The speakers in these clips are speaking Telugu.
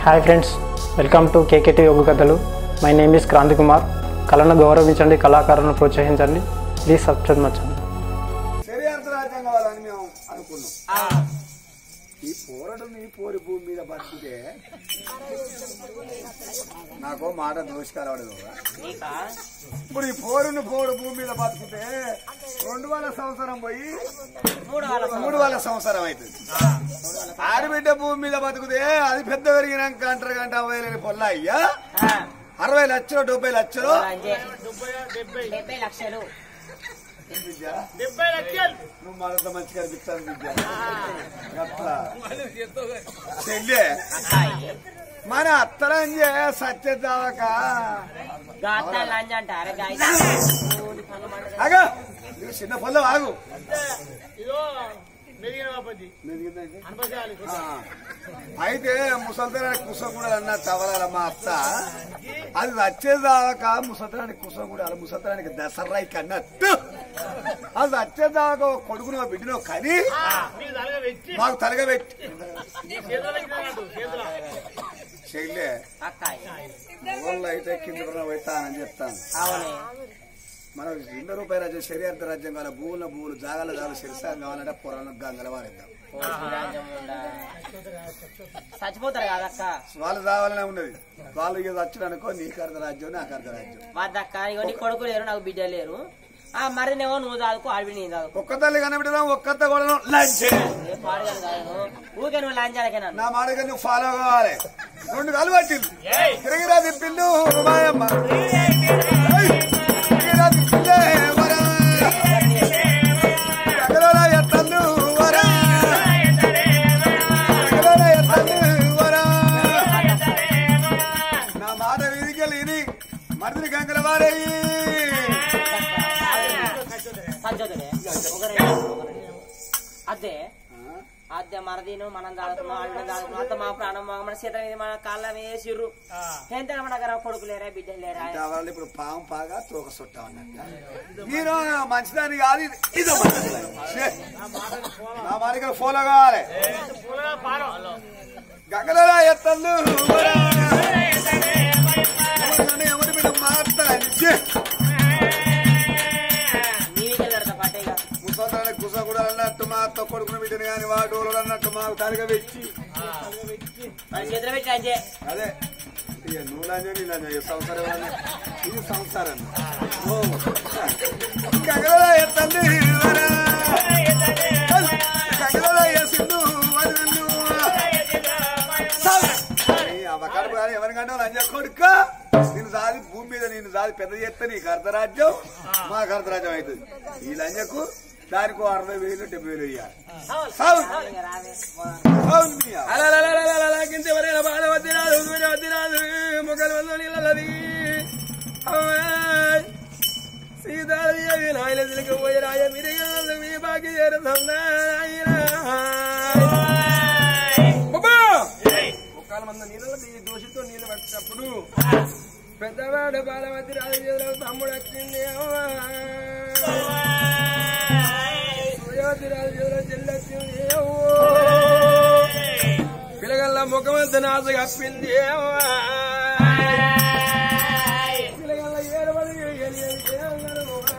Hi friends welcome to KKT యోగ కథలు my name is Kranthi Kumar కళను గౌరవించండి కళాకారులను ప్రోత్సహించండి ప్లీజ్ సబ్స్క్రైబ్ మచ్చండి శరీరార్థ రాజ్యం కావాలని మేము అనుకున్నాం ఈ పోరటం ఈ పోరి భూమి మీద బతికితే నాకు మాట దోషకాలవడదు ఇప్పుడు ఈ పోరును పోరు భూమి మీద బతికితే రెండు వేల సంవత్సరం పోయి మూడు వేల సంవత్సరం అవుతుంది ఆడబిడ్డ భూమి మీద బతికితే అది పెద్ద పెరిగినాక అంటారు గంట అరవై లేని పొల్ల అయ్యా అరవై లక్షలు డెబ్బై లక్షలు డెబ్బై లక్షలు విద్య నువ్వు మనతో మంచిగా అనిపిస్తాను విద్య అట్లా చెల్లె మన అత్తరంజే సత్యదావక గాత లంజ్ అంటారు ఆగా నువ్వు చిన్న పొల్ల ఆగు మెదిగిందంటే? ఆ. అయితే ముసల్తరానికి కుసం కూడా అన్న తవలాల మా అత్త అది వచ్చేదాకా ముసల్తరానికి కుసం కూడా ముసల్తరానికి దసరాయికి అన్నట్టు అది వచ్చేదాకా ఒక కొడుకునో బిడ్డనో కని మాకు తలగబెట్టి చెల్లె ఊళ్ళో అయితే కింద పోతానని చెప్తాను అవునే మనం రెండు రూపాయల రాజ్యం శరీరార్థ రాజ్యం కావాలి భూముల భూములు జాగాల జాగాల శిరసాగం కావాలంటే పురాణం గంగల వారిద్దాం చచ్చిపోతారు కదక్క వాళ్ళు రావాలనే ఉన్నది వాళ్ళు ఇక వచ్చిననుకో నీకు అర్ధ రాజ్యం నాకు అర్ధ రాజ్యం వద్దక్క ఇగో నీ కొడుకు లేరు నాకు బిడ్డ లేరు ఆ మరినేమో నువ్వు చదువుకో ఆడబిడ్డ నేను చదువుకో ఒక్క తల్లి కనబెట్టడం ఒక్కత కూడా లంచే ఏ పాడుగాను కాదు ఊకే నువ్వు లంచాలకే నన్ను నా మాటగా నువ్వు ఫాలో కావాలి రెండు కాలు పట్టింది తిరిగిరా తిప్పిండు మాయమ్మ ఏయ్! తిరిగిరా తిప్పిందే వరా. ఎగరరా ఎత్తళ్ళు వరా. ఎగరరా ఎత్తళ్ళు వరా. నా మాట వీధికెళ్ళి ఇది మరిది గంగల వారేయి సంచోదరే అదే అదే మరదీను మనం దాడుతున్నాం ఆడడం దాడుతున్నాం అంత మా ప్రాణం మా- మన చేత మీద మన కాళ్ళ మీద వేసిర్రు ఎంత మన దగ్గర కొడుకు లేరా బిడ్డ లేరా కావాలి ఇప్పుడు పాము పాగా తోక చుట్ట అన్నట్టు మీరు మంచిదాన్ని కాదు ఇది ఇదో మంచిదాన్ని. ఛే! నా మాదిగా ఫోలో కావాలి గంగలో ఎత్తళ్ళు ఎవరి మీద మాట్లాడి నీకే పెడతా పట్టేగా ముసలి కుస కూడా అన్నట్టు మా అత్త కొడుకుని బిడ్డని కానీ వాడు అన్నట్టు మాకు తలగా పెట్టి మన చేతిలో పెట్టి అంతే అదే ఇక నువ్వు లాంజో నీ లాంజో ఈ సంసారం ఏమన్నా? ఇది సంసారం ఓ గంగలో ఎత్తండి గంగలో వేసిండు వదిలిండు అవకాడు కానీ ఎవరికంటే లంజ కొడుక నేను సాది భూమి మీద నేను సాది పెద్ద చేస్తే నీకు అర్ధరాజ్యం మాకు అర్ధరాజ్యం అవుతుంది ఈ లంజకు దానికి ఓ అరవై వేలు డెబ్బై వేలు ఇయ్యాలి సాగు ఇక రావే సాగు నీ అవ్వ. సీతాదేవి నాయన తిరిగిపోయి రాయ మిరిగలు మీ బాకి ముక్కాల మంది నీళ్ళలో నీ దోషితో నీళ్ళు పట్టినప్పుడు పెద్దవాడు బాలవతి రాజు చేతిలో తమ్ముడు వచ్చింది అవ్వా. సూర్యవతి రాజు చేతిలో చెల్లి వచ్చింది అవ్వో. పిల్లగల్ల ముఖమంత నాసు కప్పింది అవ్వా. పిల్లగల్ల ఏడవది ఎలి ఎలి ఏడవది అవ్వా.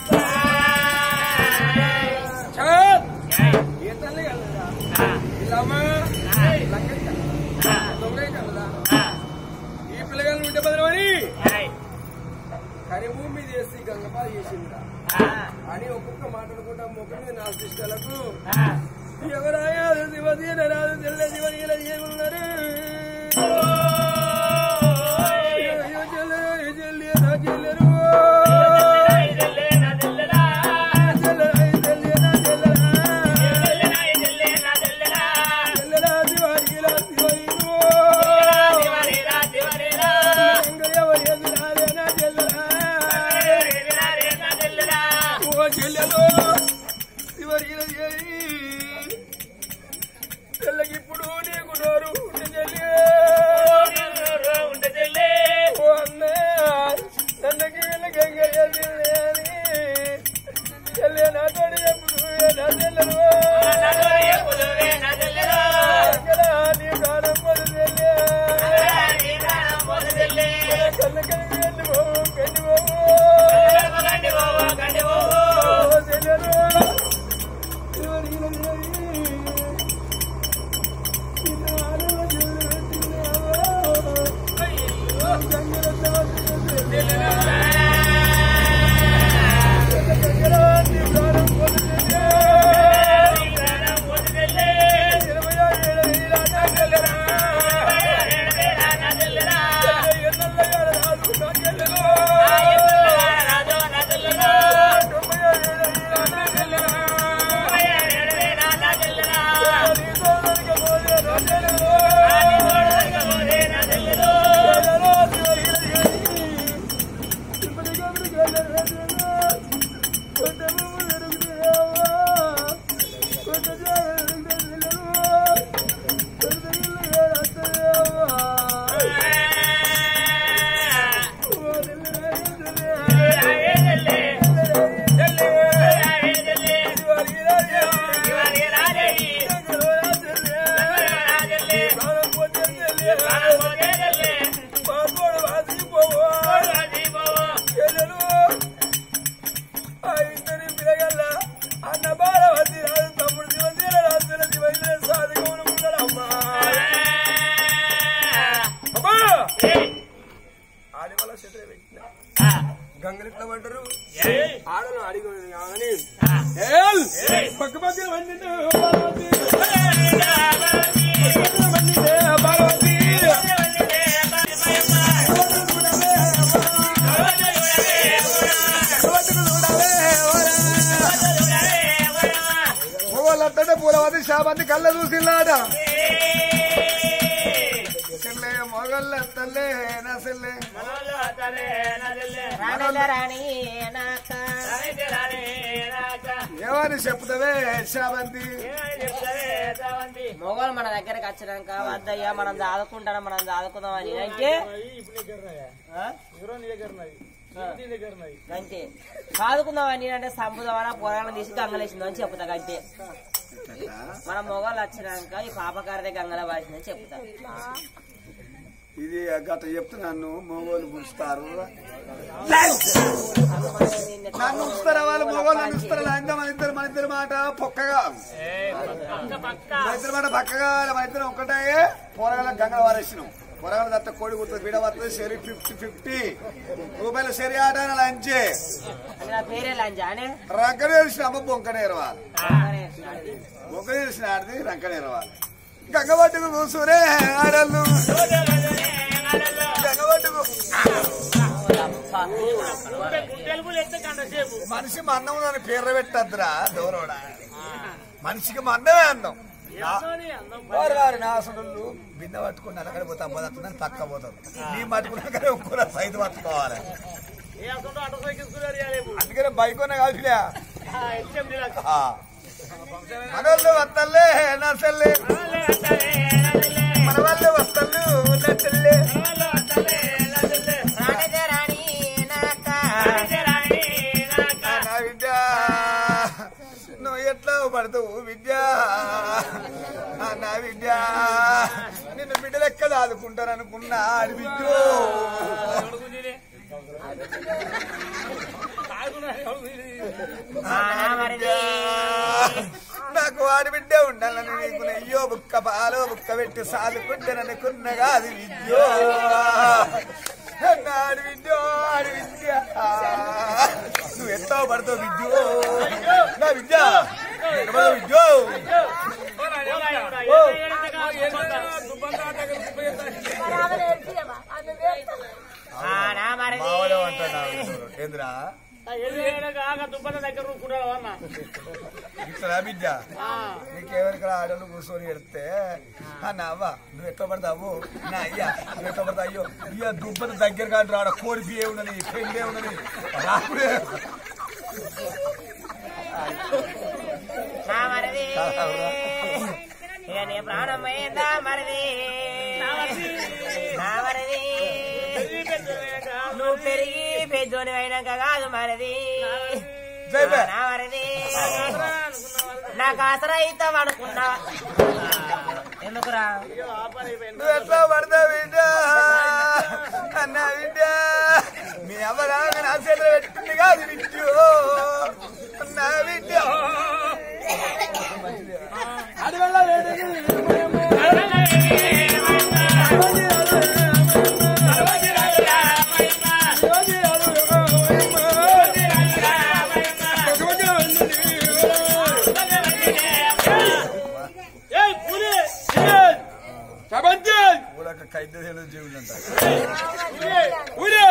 చల్. ఏ తల్లి కలదా? ఇల్లమ్మ. లంకె కలదా? దొంగ కలదా? ఈ పిల్లగాళ్ళు ఉంటే బదులమని కరిభూమి మీద వేసి గంగపాలు చేసిందిరా అని ఒక్కొక్క మాట్లాడుకుంటా ముఖం మీద నాలుగు దృష్టాలకు ఎవరాయా శివది రాదు తెల్ల శివని ఇలా చేయమన్నారు అయ్యో చెల్లె, చెల్లె, నా చెల్లెరు. చెల్లె, చెల్లె, నా చెల్లెరా. చెల్లెరా, శివాని, ఇలా శివయ్యో. ఇంక ఎవరు ఎదురాలే నా చెల్లెరా. ఓ చెల్లెలో శివరి ఇలా చేయి. గంగలిట్లమంటారు ఆడను అడిగి కానీ ఏల్! పక్క పక్కన వండిన పార్వతి. వండినే పార్వతి. పువ్వులంటే పూలవతి శాబంతి కళ్ళ చూసిల్లాడ చెల్లే మొగళ్ళ తల్లే నా చెల్లే రాణిల రాణి నాక ఏమని చెప్తావే శాబంతి మొగలు మన దగ్గరకు వచ్చినాక వద్దయ్యా మనం దాదుకుంటాం మనం దాదుకుందాం అని అంటే ఆ? అంతే కాదుకుందాం అని అంటే సంపుదామని పొరాలను తీసి గంగలేసిందో అని చెప్తా అంతే మన మొగలు వచ్చినాక ఈ పాపకారితే గంగల వాసిందని చెప్తా ఇది గత చెప్తున్నాను మొగోలు పులుస్తారు నన్ను ఉంచుతారా వాళ్ళు మొగోలు నన్ను ఉంచుతారా ఇంకా మన ఇద్దరు మన ఇద్దరు మాట పొక్కగా మన ఇద్దరు మాట పక్కగా మన ఇద్దరు ఒక్కటే పోరగాల గంగల వారేసినాం పొరగాల దత్త కోడి కుడుతుంది బిడ వస్తుంది సరి ఫిఫ్టీ ఫిఫ్టీ రూపాయల సరి ఆట లంచే అంటే నా పేరే లంజానే రంకనే తెలిసిన అమ్మ బొంకనేరు వాళ్ళు బొంక తెలిసిన ఆడిది రంకనేరు వాళ్ళు గంగబట్టుకు కూసురే ఆడళ్ళు గంగబట్టుకు మనిషి మన్నం అని పేర్లు పెట్టద్దురా దూరోడా మనిషికి మన్నమే అందం వారు వారు నాసుడు బిందె పట్టుకుని అక్కడ పోతా పోతుందని పక్క పోతాం నీ పట్టుకున్నాకనే ఒక్కరు సైజు పట్టుకోవాలి అందుకనే బైక్ ఉన్న కాదులే మనోళ్ళు వస్తలే నా చెల్లి మన వాళ్ళు వస్తలు నా చెల్లి రాణిదే రాణి నాక నా విద్య నువ్వు ఎట్లా పడతావు విద్య ఆ, నా విద్య నిన్ను బిడ్డలు ఎక్కడ ఆదుకుంటారు అనుకున్నా ఆడి విద్య మరిది నాకు వాడి బిడ్డే ఉండాలని నీకు అయ్యో బుక్క పాలో బుక్క పెట్టి సాదుకుంటాననుకున్నగా అది విద్యో నాడు విద్యో ఆడి విద్య నువ్వు ఎంతో పడతావు విద్యో నా విద్య ఎక్కడ పడతావు విద్యో ఆ, నా మరిది మావాడే అంటున్నావు ఏంద్రా ఇట్లా బిడ్డ నీకెవరికి ఆడలు కూర్చొని ఎడితే నా అవ్వ నువ్వు ఎట్లా పడతావు నా అయ్యా నువ్వు ఎట్లా పడతావు అయ్యో ఇయ్య దుబ్బని దగ్గర కాదు రాడ కోడి బియ్యే ఉన్నది పెళ్ళే ఉన్నది రాకుడే నా మరిది ఇక నీ ప్రాణం పోయిందా మరిది నా మరిది నువ్వు పెరిగి పెద్దోని అయినాక కాదు మరిది జైబే. నా మరిది నాకు ఆసరా ఇస్తాం అనుకున్నా ఎందుకురా నువ్వు ఎట్లా పడతావు బిడ్డ అన్న బిడ్డ మీ అవ్వ రాక నా చేతిలో పెట్టింది కాదు విద్యో నా బిడ్డ ఆ దాకా ఖైద్య జీవులు అంటారు ఊరే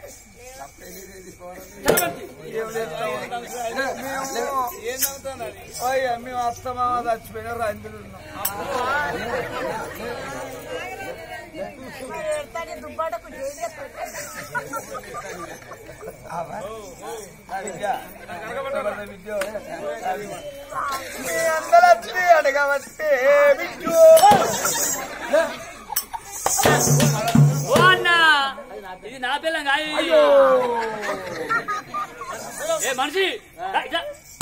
ఏం చేస్తాం? మేము అయ్యా మేము అత్తమామ చచ్చిపోయిన రైతులు ఉన్నాం దుబ్బాటకు మీ అందరూ వచ్చి అడగబట్టే విద్యు ఓ అన్న ఇది నా పిల్ల కాదు ఏ మనిషి రా, ఇట్లా.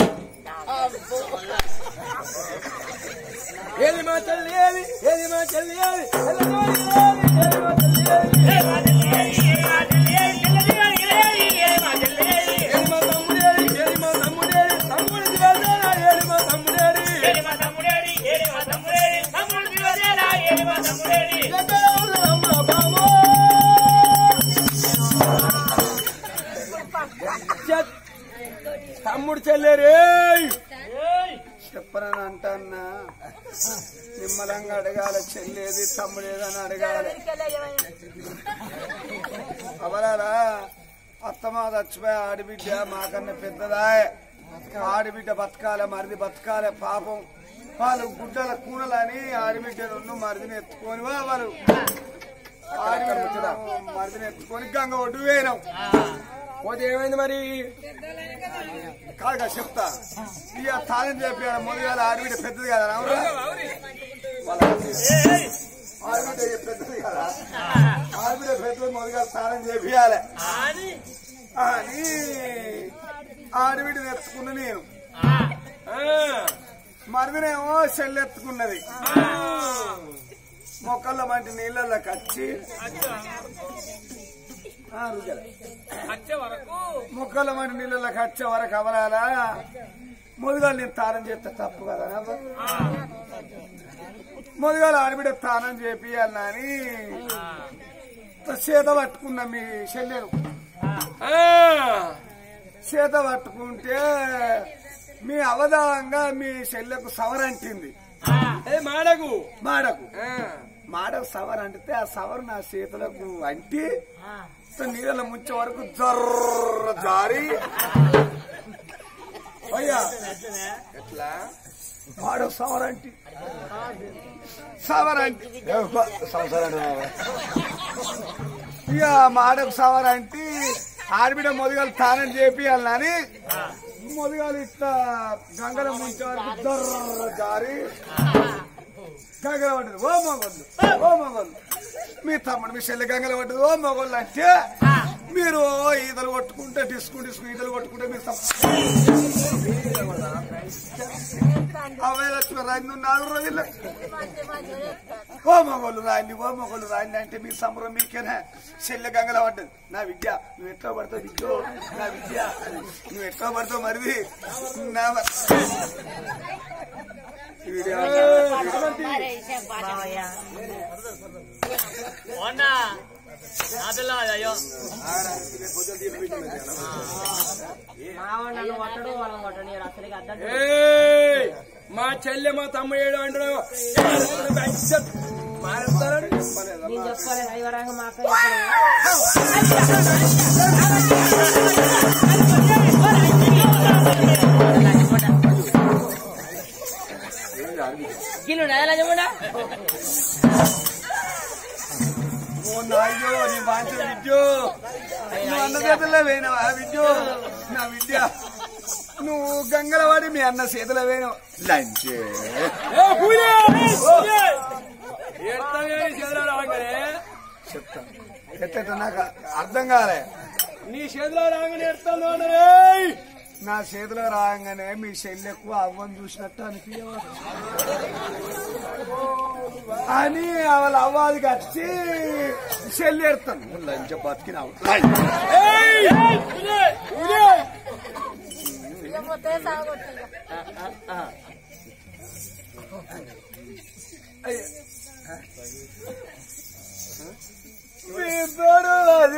ఏది మా తల్లి ఏది ఏది మా తల్లి ఏది ఎల్లనోడి ఏది ఏది మా తల్లి ఏది ఏ మా తల్లి ఏది, ఏ మా తల్లి ఏది, తెల్లది ఏది, ఏది, ఏ మా తల్లి ఏది, ఏది మా తమ్ముడేది ఏది మా తమ్ముడేది తమ్ముడికి వెళ్ళేనా ఏది మా తమ్ముడేది ఏది మా తమ్ముడేది, ఏది మా తమ్ముడేది, తమ్ముడు దిగదేరా, ఏది మా తమ్ముడేది. అమ్మ బాబో చెత్. తమ్ముడు చెల్లేరే ఏయ్, చెప్పనని అంటన్నా నిమ్మలంగా అడగాలి చెల్లేది తమ్ముడేదని అడగాలి అవలారా అత్తమా చచ్చిపోయి ఆడిబిడ్డ మాకన్నా పెద్దదా ఆడిబిడ్డ బతకాలే మరిది బతకాలే పాపం వాళ్ళు గుడ్డల కూనలని ఆడిబిడ్డ రెండు మరిదిని ఎత్తుకొని వా వాళ్ళు ఆడిబిడ్డ మరిదిని ఎత్తుకొని గంగ ఒడ్డు వేయడం పోతే ఏమైంది మరి కాదుగా చెప్తా ఇక తాళం చెప్పాడు మొదలు ఆడిబిడ్డ పెద్దది కదా రావురా ఏయ్, ఆడిబిడ్డ పెద్దది కదా ఆడిబిడ్డ పెద్దది మొదలుగా తాళం చేపియాలి అని, అని ఆడిబిడ్డని ఎత్తుకున్న నేను ఆ, మరిదినేమో చెల్లెత్తుకున్నది మొక్కల వంటి నీళ్ళల్లో కచ్చి ఆ, రుజల. మొక్కల వంటి నీళ్ళల్లో కచ్చే వరకు అవలాలా మొదగాలు నేను తానం చేస్తే తప్పు కదా నాన్న? మొదగాలు ఆడబిడ్డ తానం చేపియాలని చేత పట్టుకున్నా మీ చెల్లెను చేత పట్టుకుంటే మీ అవధానంగా మీ చెల్లెకు సవరంటింది ఏ మాడకు మాడకు ఆ. మాడకు సవర్ అంటితే ఆ సవర్ నా చేతులకు అంటి నీళ్ళ ముంచే వరకు జర్ర జారి అయ్యా ఎట్లా మాడకు సవర్ అంటి సవర్ అంటి ఇక మాడకు సవర్ అంటి ఆడబిడ్డ మొదగాలు తానం చేపియాలని మొదగాలు ఇట్లా గంగల ముంచే వరకు జర్ర జారి గంగల పడ్డది ఓ మగోళ్ళు ఓ మగోళ్ళు మీ తమ్ముడు మీ చెల్లి గంగల పడ్డది ఓ మగోళ్ళు అంటే మీరు ఈతలు కొట్టుకుంటే డిస్కు డిస్కు ఈతలు కొట్టుకుంటే మీరు అవే లక్ష్మి రాంది నాలుగు రోజులు ఓ మగోళ్ళు రాండి ఓ మగోళ్ళు రాండి అంటే మీ సంబరం మీకేనా చెల్లె గంగల పడ్డది నా విద్య నువ్వు ఎట్లా పడతావు విద్య నా విద్య నువ్వు ఎట్లా పడతావు మరిది నా వీడియో ఓ అన్న, నా పిల్ల అది, అయ్యో మావాడు నన్ను కొట్టడు వాళ్ళని కొట్టడు నేను అసలుకి అర్థం ఏయ్! మా చెల్లె మా తమ్ముడు ఏడు అంటాడు మారుతారని నేను చెప్పుకోలేదు అయ్యవరంగా మా అక్క చెప్పలేదు గిల్లు నదలా చెప్పండా ఓ నాయ్యో నీ బాంచ విద్యో నువ్వు అన్న చేతుల్లో వేయనవా విద్యో నా విద్య నువ్వు గంగలవాడి మీ అన్న చేతిలో వేయను లంచే చెప్తా ఎట్ట నాకు అర్థం కాలే నీ చేతిలో రాగానే ఎడతాను నా చేతిలో రాగానే మీ చెల్లెకు అవ్వని చూసినట్టు అనిపించవచ్చు అని వాళ్ళ అవ్వాదికి వచ్చి చెల్లి ఎడతాను లంచ బతికినావు మీ తోడు అది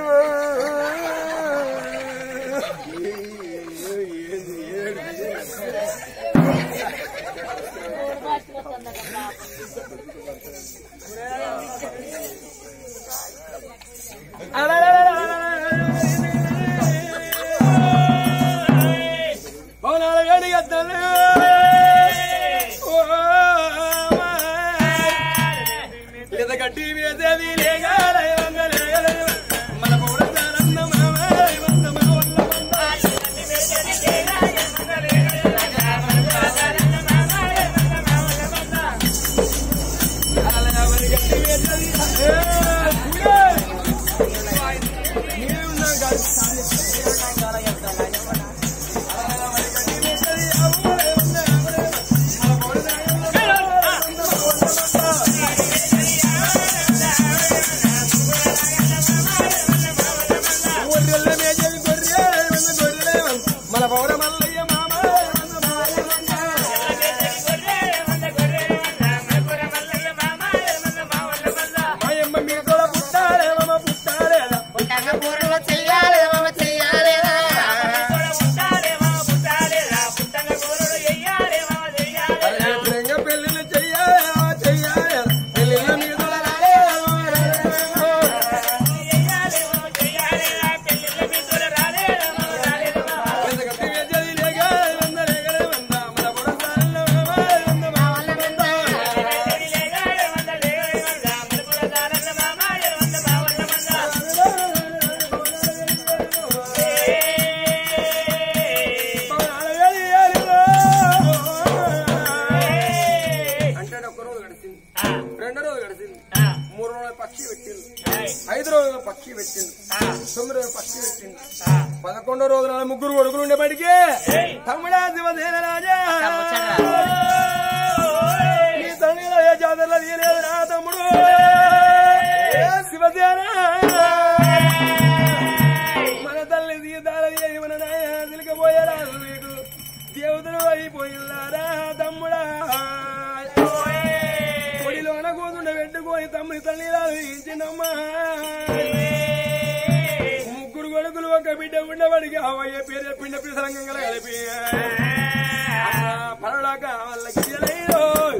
పక్షి పెట్టిండు ఐదు రోజుల పక్షి పెట్టిండు తొమ్మిది రోజుల పక్షి పెట్టిండు పదకొండో రోజు నాడు ముగ్గురు కొడుకులు ఉండేప్పటికీ తమ్ముడా శివసేన రాజా నీ తండ్రిలో ఏ జాతరలో తీయలేదు నా తమ్ముడు ఏ శివసేన మన తల్లి తీర్థాలు తీయని మన నాయ తిలకపోయారా మీకు దేవతలు అయిపోయిల్లారా తమ్ముడా పొడిలోన కూతుండ పెట్టుకొని తమ్ముని తల్లి రాయించినమ్మా ముగ్గురు కొడుకులు ఒక బిడ్డ ఉండబడికి అవయ్య పేరు పిండ పిసరంగం కలిపి పరడాక వాళ్ళకి తెలియదు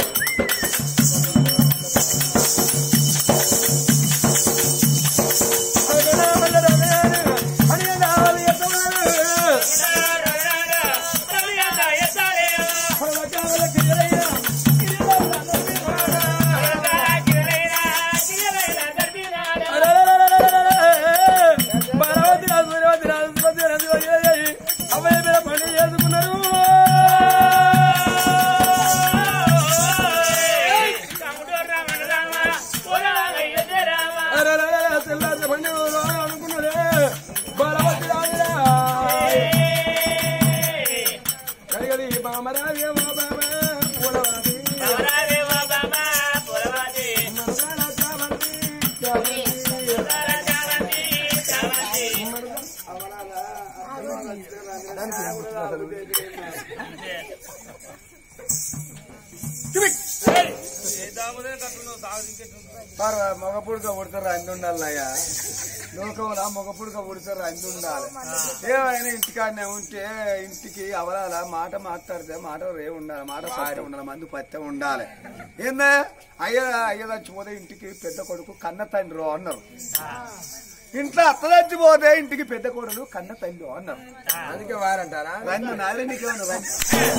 మగ పుడక పుడతారు అంది ఉండాలయ్యా లోకంలో మగ పుడక పుడతారు అంది ఉండాలి ఏమైనా ఇంటికాడనే ఉంటే ఇంటికి అవలాల మాట మాట్లాడితే మాట రే ఉండాలి మాట సారి ఉండాలి మందు పత్తే ఉండాలి ఏందా అయ్య అయ్య చచ్చిపోతే ఇంటికి పెద్ద కొడుకు కన్న తండ్రి అన్నారు ఇంట్లో అత్త చచ్చిపోతే ఇంటికి పెద్ద కొడుకు కన్న తండ్రి అన్నారు అందుకే వారంటారా రండి నాలే నీకేమన్నా రండి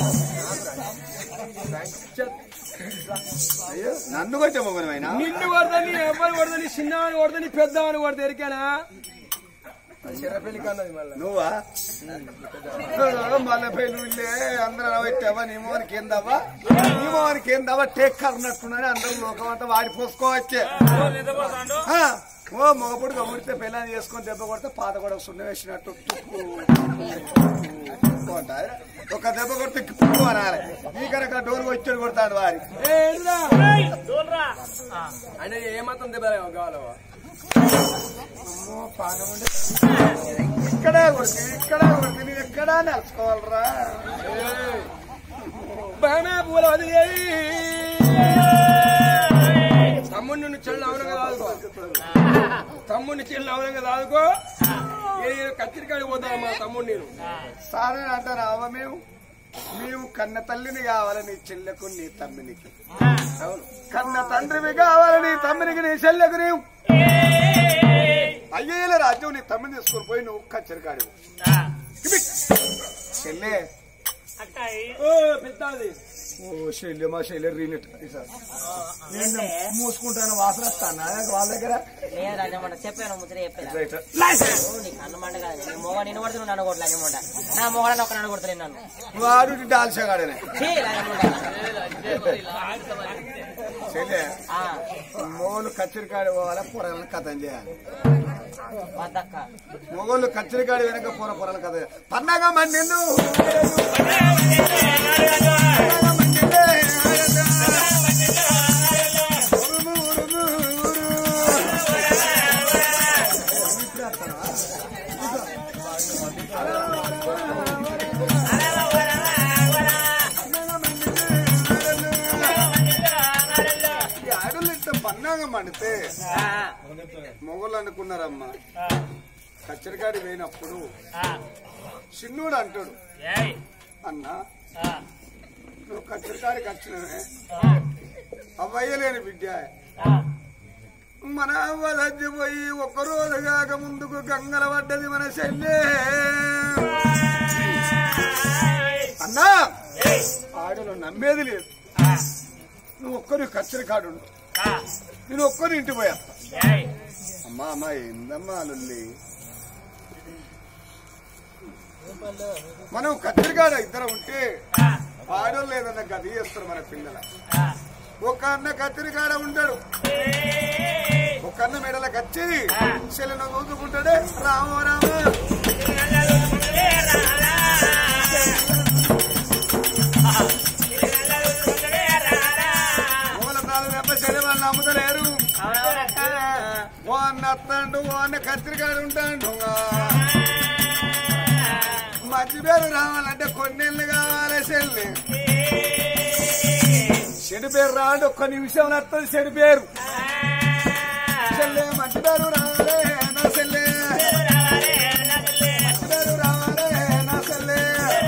అయ్యో నన్ను కొంచెం మొగనమైనా నిన్ను కొడతాని ఎవరు కొడతాని చిన్నవాని కొడతాని పెద్దవాని కొడతా ఎరికానా చిరపెల్లి కన్నది మళ్ళీ నువ్వా మళ్ళీ పెళ్ళి అందరూ పెట్టావా నీ మోనికి ఏందవ్వా నీ మోనికి ఏందవ్వా టేక్ అన్నట్టున్నాని అందరూ లోకం అంతా వాడి పోసుకోవచ్చే ఆ, ఓ మగపుడు కబుడితే పెళ్ళని చేసుకొని దెబ్బ కొడితే పాత కూడా సున్న వేసినట్టు తుక్కు తుక్కు అంటారు. ఒక దెబ్బ కొడితే తుక్కు అనాలి ఈ కనుక డోర్ వచ్చాడు కొడతాడు వారి అంటే ఏమాత్రం దెబ్బ కావాలవా అమ్మో, పానం ఉండే. ఇక్కడే కొడుకు ఇక్కడే కొడుకు నేను ఎక్కడా నడుచుకోవాలరా బామే పూల వదిలేయి తమ్ముడిని నువ్వు చెల్లి అవునంగా దాదుకో తమ్ముడిని చెల్లి అవునంగా దాదుకో ఏ కత్తిరికాడి పోతావు మా తమ్ముడు నేను సారే అంటారు అవ్వ మేము మేము కన్న తల్లిని కావాలి నీ చెల్లెకు నీ తమ్మినికి అవును కన్న తండ్రివి కావాలి నీ తమ్మినికి నీ చెల్లెకు నీవు అయ్యేల రాజ్యం నీ తమ్మిని తీసుకొని పోయి నువ్వు కచ్చరికాడు చెల్లె ఓ పెద్దది ఓ శల్య మా శల్య రీనట్టు సార్ నేను మూసుకుంటాను వాసన వస్తాను వాళ్ళ దగ్గర నేను రాజమంట చెప్పాను ముద్ర చెప్పాను రైట్ నీకు అన్నమాట కాదు నేను మొగ నిన్ను కొడుతు నన్ను కొట్టలే అనమాట నా మొగడని ఒక నన్ను కొడతలేదు నన్ను వాడు డాల్సగాడనే ఛీ, రాజమంట. చెల్లె ఆ, మొగోళ్ళు కచ్చరికాడు పోవాలి పొరలను కథం చేయాలి వద్దక్క మొగోళ్ళు కచ్చరికాడి వెనక పొర పొరలు కథ పన్నాగా మంది ఆడలు ఇంత పన్నాగా మండితే ఆ, మొగోళ్ళు అనుకున్నారమ్మా కచ్చరికాడి పోయినప్పుడు చిన్నోడు అంటాడు అన్నా నువ్వు కచ్చరికాడికి వచ్చినవే అవ్వయ్యలేని బిడ్డ మన అవ్వ చచ్చిపోయి ఒక్క రోజు కాక ముందుకు గంగల పడ్డది మన చెల్లె అన్నా ఆడలు నమ్మేది లేదు నువ్వు ఒక్కరి కచ్చరికాడు నేను ఒక్కరి ఇంటి పోయా అమ్మా అమ్మా ఏందమ్మా లొల్లి మనం కత్తిరికాడ ఇద్దరు ఉంటే ఆడోళ్ళు ఏదన్నా గది చేస్తారు మన పిల్లల ఒక అన్న కత్తిరికాడ ఉంటాడు ఒక కన్న మెడలకు వచ్చి చెల్లెను చూసుకుంటాడే రామ రామ మూల నాలుగు దెబ్బ చెల్లె వాళ్ళు నమ్ముతలేరు ఓ అన్న అత్తండు ఓ అన్న కత్తిరికాడు ఉంటాడు మంచి పేరు రావాలంటే కొన్నేళ్ళు కావాలి చెల్లి చెడు పేరు రాడు ఒక్క నిమిషం వస్తుంది చెడు పేరు చెల్లె మంచి పేరు రావాలే నా చెల్లె మంచి పేరు రావాలే నా చెల్లె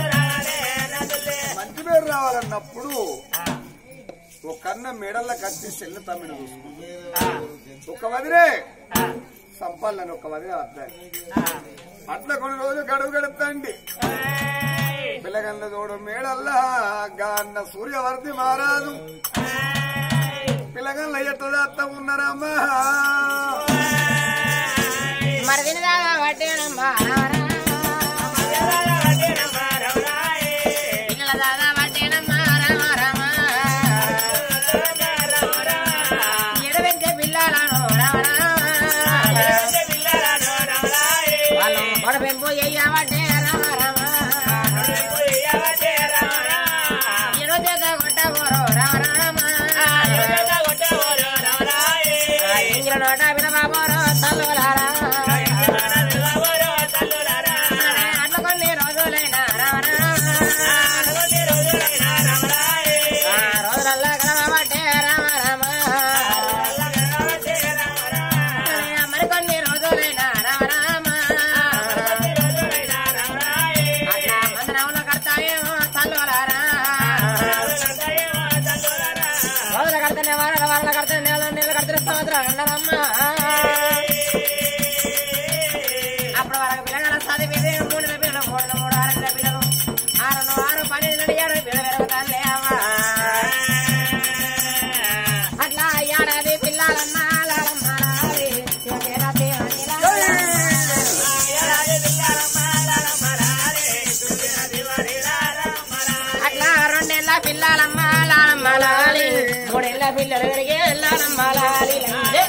మంచి పేరు రావాలన్నప్పుడు ఒక కన్న మెడల్ల కత్తి చెల్లె తమ్మిని చూసుకుంది ఒక వదిలే సంపాలని ఒక వదిలే వద్దాయి అట్లా కొన్ని రోజులు గడువు గడుపుతాండి పిల్లగల్ల తోడు మేడల్లా గాన్న సూర్యవర్తి మారాదు పిల్లగల్ల ఎట్లా అత్త ఉన్నారమ్మా మరి వినదాగా పట్టేనమ్మా పిల్లల దాదా పట్టేనమ్మా రామ రామ ఎడవెంటే పిల్లలను రామ వాళ్ళు పొడపెంపు చెయ్యబట్టే రామ రామ ఎడవ కొట్టబోరు రామ రామ ఇంద్ర నోట వినబాబోరు తల్లులారా అట్ల కొన్ని రోజులైనా రామ రోజులల్లా కలవబట్టే రామ రామ మరికొన్ని రోజులైనా రామ రామ అట్లా మందనంలో కడతాయేమో తల్లులారా రోజుల కడితేనే వారాల వారాల కడితే నెల నెలలు కడితే సంవత్సరాలు అన్నారమ్మా అప్పుడు వరకు పిల్లగాల చదివితే మూడు పిల్లలు మూడు మూడు ఆరు పిల్లలు ఆరు ఆరు పన్నెండు ఏడు పిల్లలు పెరుగుతానులే అమ్మా అట్లా ఏడాది పిల్లలన్నా లాలమ్మా లాలి, శివకేలా శివనీలా. అట్లా రెండేళ్ళ పిల్లలమ్మ లాలమ్మ లాలి మూడేళ్ళ పిల్లలు పెరిగే లాలమ్మ లాలి లే.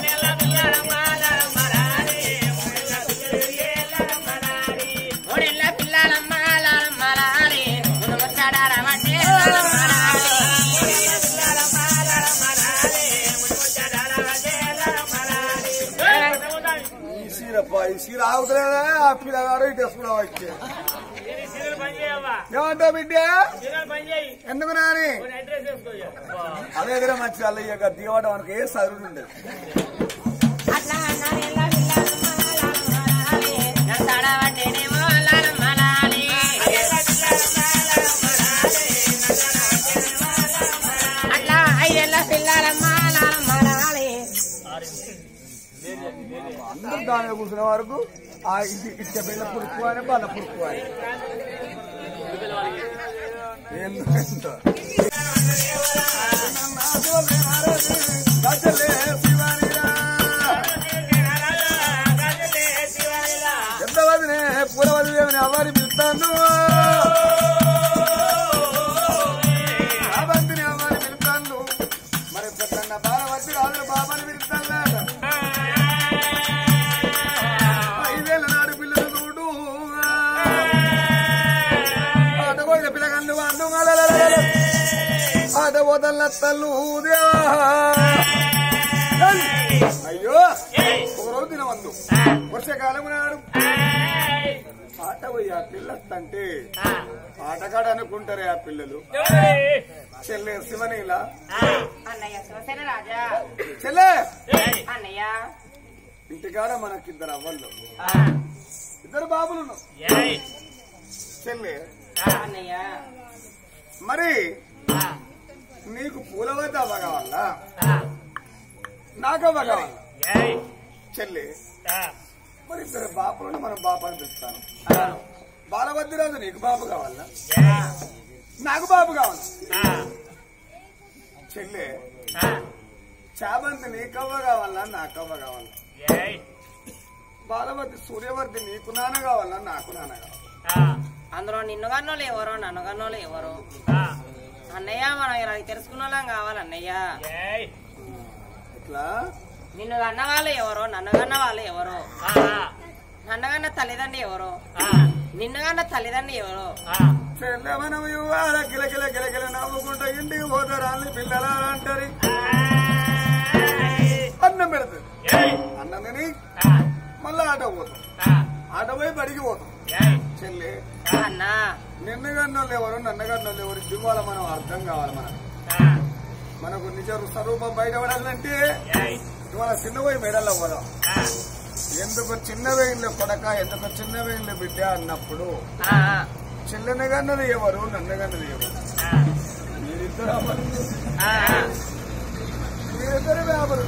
మూడేళ్ళ పిల్లలమ్మ లాలమ్మ లాలి ముందు ముచ్చడార పట్టే లాలమ్మ లాలి. ఈ సీరప్ప ఈ సీర ఆగుతలేదా ఆ పిల్లగాడు ఇటు వేసుకున్నా వచ్చే ఏమంటా బిడ్డ ఎందుకు నాని అదే ఎదుర మంచి అల్లయ్య దిగవడం మనకి ఏ సరుడు ఉండదు అట్లా నాలుగేళ్ళ పిల్లలమ్మ లాలమ్మ లాలి నడతాడ పట్టేనేమో లాలమ్మ లాలి. అట్లా ఐదేళ్ళ పిల్లలమ్మ లాలమ్మ లాలి అందరూ దాని మీద కూర్చున్న వరకు ఆ ఇంటి ఇటుక బిళ్ళ పురుకు అని బల్ల పురుకు అని ఏందో ఏందో. గజలే శివానిరా. ఎంత వదినే పూలవది దేవుని అవ్వని పిలుస్తాను అవంతిని అవ్వని పిలుస్తాను మరి పెద్దన్న బాలవతి రాజుల బాబాని పిలుస్తాను ఐదేళ్ళ నాడు పిల్లలు చూడు ఆట పోయిన పిల్లగాళ్ళు వాళ్ళు ఆట పోతల్ల తల్లు అయ్యో ఒక రోజు దినవందు వర్షాకాలం నాడు ఆట పోయి ఆ పిల్లస్తంటే ఆటగాడు అనుకుంటారే ఆ పిల్లలు చెల్లె శివనీల అన్నయ్య శివసేన రాజా చెల్లె అన్నయ్య ఇంటికాడ మనకిద్దరు అవ్వళ్ళు ఇద్దరు బాబులు చెల్లె అన్నయ్య మరి నీకు పూలవద్ద అవ్వ కావాలా నాకు అవ్వ కావాలా చెల్లి మరి ఇద్దరు బాపులను మనం బాపు అని పిలుస్తాను బాలవద్ది రాజు నీకు బాబు కావాలా నాకు బాబు కావాలి చెల్లి చాబంతి నీకవ్వ కావాలా నాకవ్వ కావాలా బాలవద్ది సూర్యవర్తి నీకు నాన్న కావాలా నాకు నాన్న కావాలా అందులో నిన్ను కన్నోళ్ళు ఎవరో నన్ను కన్నోళ్ళు ఎవరు అన్నయ్య మనం ఇలా తెలుసుకున్న వాళ్ళం కావాలి అన్నయ్య ఇట్లా నిన్ను కన్న వాళ్ళు ఎవరో నన్ను కన్న వాళ్ళు ఎవరో నన్ను కన్న తల్లిదండ్రి ఎవరో నిన్ను కన్న తల్లిదండ్రి ఎవరో చెల్లె మనం ఇవ్వాల కిలకిల కిలకిల నవ్వుకుంటా ఇంటికి పోతారు అల్లి పిల్లల అంటారు అన్నం పెడతారు అన్నం తిని మళ్ళా ఆటో పోతాం ఆటో పోయి బడికి పోతాం చెల్లి అన్నా నిన్ను కన్నోళ్ళు ఎవరు నన్ను కన్నోళ్ళు ఎవరు ఇవ్వాల మనం అర్థం కావాలి మనకు మనకు నిజ స్వరూపం బయటపడాలంటే ఇవాళ చిన్న పోయి మెడల్లో పోదాం ఎందుకు చిన్న వేయిన్లో కొడక ఎందుకు చిన్న వేయిన్లో బిడ్డ అన్నప్పుడు ఆ, చెల్లెని కన్నది ఎవరు నన్ను కన్నది ఎవరు మీరిద్దరు అమరు ఆ, ఆ, మీరిద్దరు వ్యాపారు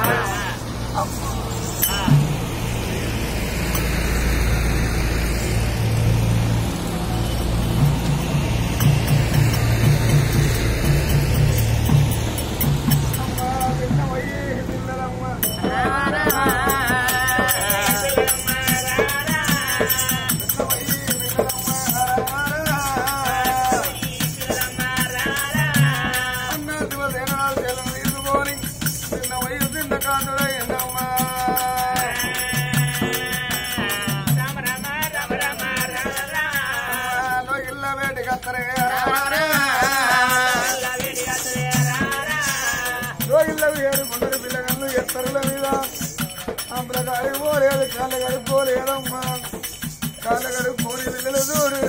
పిల్లగాళ్ళు ఎత్తరుల మీద అప్పుడు పోలేదు కాళ్ళ గడిపోలేదమ్మా కాళ్ళ గడిపోని పిల్లలు చూడు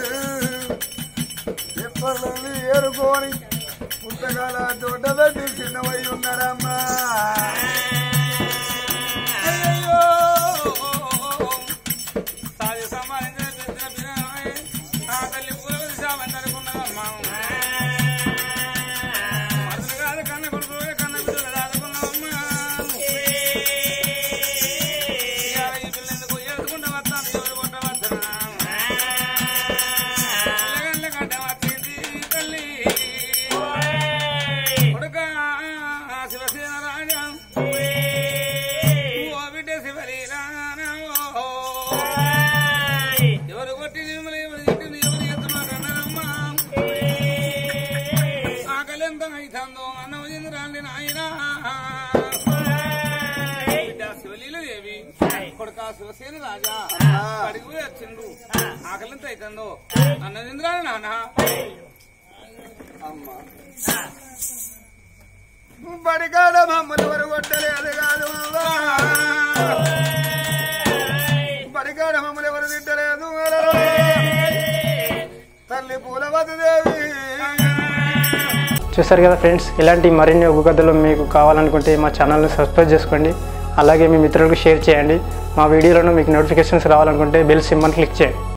ఎప్పర్లని ఏరుకోని పుస్తకాల దొడ్డ పెట్టి చిన్నవై ఉన్నారమ్మా అయ్యయ్యో. తాజా సంపాదించిన పెద్ద పిల్లలమై, నా తల్లి పూలవతి సావన్ననుకున్నదమ్మా. మరుదులు కాదు కన్న కొడుకులే కన్న బిడ్డలు దాదుకున్నామమ్మా. ఇవాళ ఈ పిల్లెందుకు ఏడుకుంటూ వస్తాను, ఏడుకుంటూ వస్తాను. పిల్లగాళ్ళ గడ్డ వచ్చింది తల్లి. కొడుకా శివసేన రాజా ఓ బిడ్డ శివలీలా ఎవరు కొట్టి మిమ్మల్ని ఎవరు తిట్టింది ఎవరు ఎత్తున్నారు అన్నారమ్మా ఆకలి ఎంత అవుతుందో అన్నం చంద్రాన్ని నాయన బిడ్డ శివలీల దేవి కొడుక శివసేన రాజా అడిగి పోయి వచ్చిండు ఆకలి ఎంత అవుతుందో అన్నం చంద్రాన్ని నాన్న అమ్మా బడికాడ మమ్మల్ని ఎవరు కొట్టలేదు కాదు అవ్వా. బడికాడ మమ్మల్ని ఎవరు తిట్టలేదు తల్లి పూలవతి దేవి చూసారు కదా ఫ్రెండ్స్ ఇలాంటి మరిన్ని ఒగ్గు కథలు మీకు కావాలనుకుంటే మా ఛానల్ని సబ్స్క్రైబ్ చేసుకోండి అలాగే మీ మిత్రులకు షేర్ చేయండి మా వీడియోలను మీకు నోటిఫికేషన్స్ రావాలనుకుంటే బెల్ సింబల్ క్లిక్ చేయండి